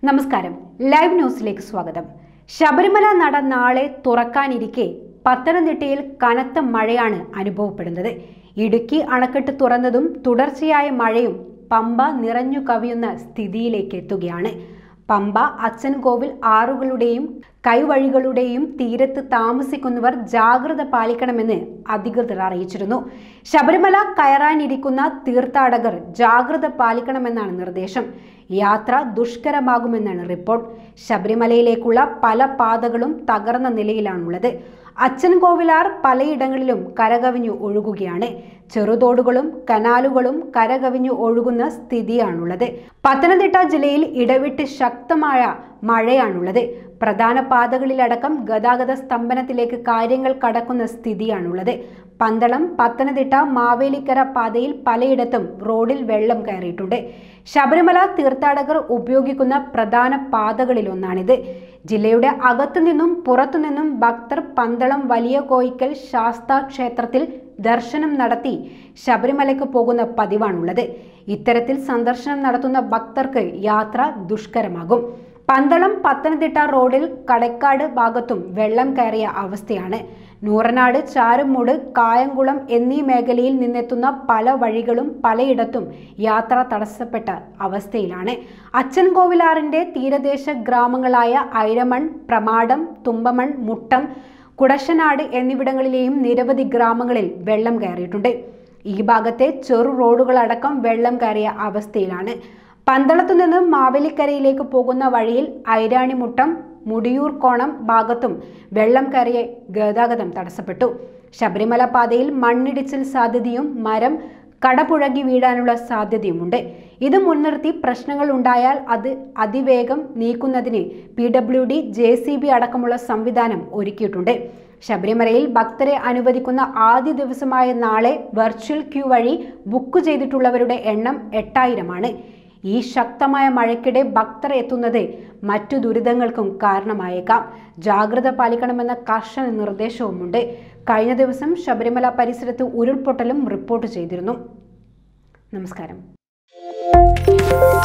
നമസ്കാരം ലൈവ് ന്യൂസിലേക്ക് സ്വാഗതം ശബരിമല നട നാളെ തുറക്കാനിരിക്കെ പത്തനംതിട്ടയിൽ കനത്ത മഴയാണ് അനുഭവപ്പെടുന്നത് ഇടുക്കി അണക്കെട്ട് തുറന്നതും തുടർച്ചയായ മഴയും പമ്പ നിറഞ്ഞു കവിയുന്ന സ്ഥിതിയിലേക്ക് എത്തുകയാണ് പമ്പ അച്ചൻകോവിൽ ആറുകളുടെയും കൈവഴികളുടെയും തീരത്ത് താമസിക്കുന്നവർ ജാഗ്രത പാലിക്കണമെന്ന് അധികൃതർ അറിയിച്ചിരുന്നു ശബരിമല കയറാനിരിക്കുന്ന തീർത്ഥാടകർ ജാഗ്രത പാലിക്കണമെന്നാണ് നിർദ്ദേശം യാത്ര ദുഷ്കരമാകുമെന്നാണ് റിപ്പോർട്ട് ശബരിമലയിലേക്കുള്ള പല പാതകളും തകർന്ന നിലയിലാണുള്ളത് അച്ചൻകോവിലാർ പലയിടങ്ങളിലും കരകവിഞ്ഞു ഒഴുകുകയാണ് ചെറുതോടുകളും കനാലുകളും കരകവിഞ്ഞു ഒഴുകുന്ന സ്ഥിതിയാണുള്ളത് പത്തനംതിട്ട ജില്ലയിൽ ഇടവിട്ട് ശക്തമായ മഴയാണുള്ളത് പ്രധാന പാതകളിലടക്കം ഗതാഗത സ്തംഭനത്തിലേക്ക് കാര്യങ്ങൾ കടക്കുന്ന സ്ഥിതിയാണുള്ളത് പന്തളം പത്തനംതിട്ട മാവേലിക്കര പാതയിൽ പലയിടത്തും റോഡിൽ വെള്ളം കയറിയിട്ടുണ്ട് ശബരിമല തീർത്ഥാടകർ ഉപയോഗിക്കുന്ന പ്രധാന പാതകളിലൊന്നാണിത് ജില്ലയുടെ അകത്തുനിന്നും പുറത്തുനിന്നും ഭക്തർ പന്തളം വലിയ കോയിക്കൽ ശാസ്ത ക്ഷേത്രത്തിൽ ദർശനം നടത്തി ശബരിമലയ്ക്ക് പോകുന്ന പതിവാണുള്ളത് ഇത്തരത്തിൽ സന്ദർശനം നടത്തുന്ന ഭക്തർക്ക് യാത്ര ദുഷ്കരമാകും പന്തളം പത്തനംതിട്ട റോഡിൽ കടക്കാട് ഭാഗത്തും വെള്ളം കയറിയ അവസ്ഥയാണ് നൂറനാട് ചാരുമൂട് കായംകുളം എന്നീ മേഖലയിൽ നിന്നെത്തുന്ന പല വഴികളും പലയിടത്തും യാത്ര തടസ്സപ്പെട്ട അവസ്ഥയിലാണ് അച്ചൻകോവിലാറിന്റെ തീരദേശ ഗ്രാമങ്ങളായ ഐരമൺ പ്രമാടം തുമ്പമൺ മുട്ടം കുടശനാട് എന്നിവിടങ്ങളിലെയും നിരവധി ഗ്രാമങ്ങളിൽ വെള്ളം കയറിയിട്ടുണ്ട് ഈ ഭാഗത്തെ ചെറു റോഡുകളടക്കം വെള്ളം കയറിയ അവസ്ഥയിലാണ് പന്തളത്തു നിന്നും മാവേലിക്കരയിലേക്ക് പോകുന്ന വഴിയിൽ ഐരാണിമുട്ടം മുടിയൂർ കോണം ഭാഗത്തും വെള്ളം കയറിയ ഗതാഗതം തടസ്സപ്പെട്ടു ശബരിമല പാതയിൽ മണ്ണിടിച്ചിൽ സാധ്യതയും മരം കടപുഴകി വീഴാനുള്ള സാധ്യതയുമുണ്ട് ഇത് മുൻനിർത്തി പ്രശ്നങ്ങൾ ഉണ്ടായാൽ അത് അതിവേഗം നീക്കുന്നതിന് P W D J C B അടക്കമുള്ള സംവിധാനം ഒരുക്കിയിട്ടുണ്ട് ശബരിമലയിൽ ഭക്തരെ അനുവദിക്കുന്ന ആദ്യ ദിവസമായ നാളെ വെർച്വൽ ക്യൂ വഴി ബുക്ക് ചെയ്തിട്ടുള്ളവരുടെ എണ്ണം എട്ടായിരമാണ് ഈ ശക്തമായ മഴയ്ക്കിടെ ഭക്തർ എത്തുന്നത് മറ്റു ദുരിതങ്ങൾക്കും കാരണമായേക്കാം ജാഗ്രത പാലിക്കണമെന്ന കർശന നിർദ്ദേശവുമുണ്ട് കഴിഞ്ഞ ദിവസം ശബരിമല പരിസരത്ത് ഉരുൾപൊട്ടലും റിപ്പോർട്ട് ചെയ്തിരുന്നു നമസ്കാരം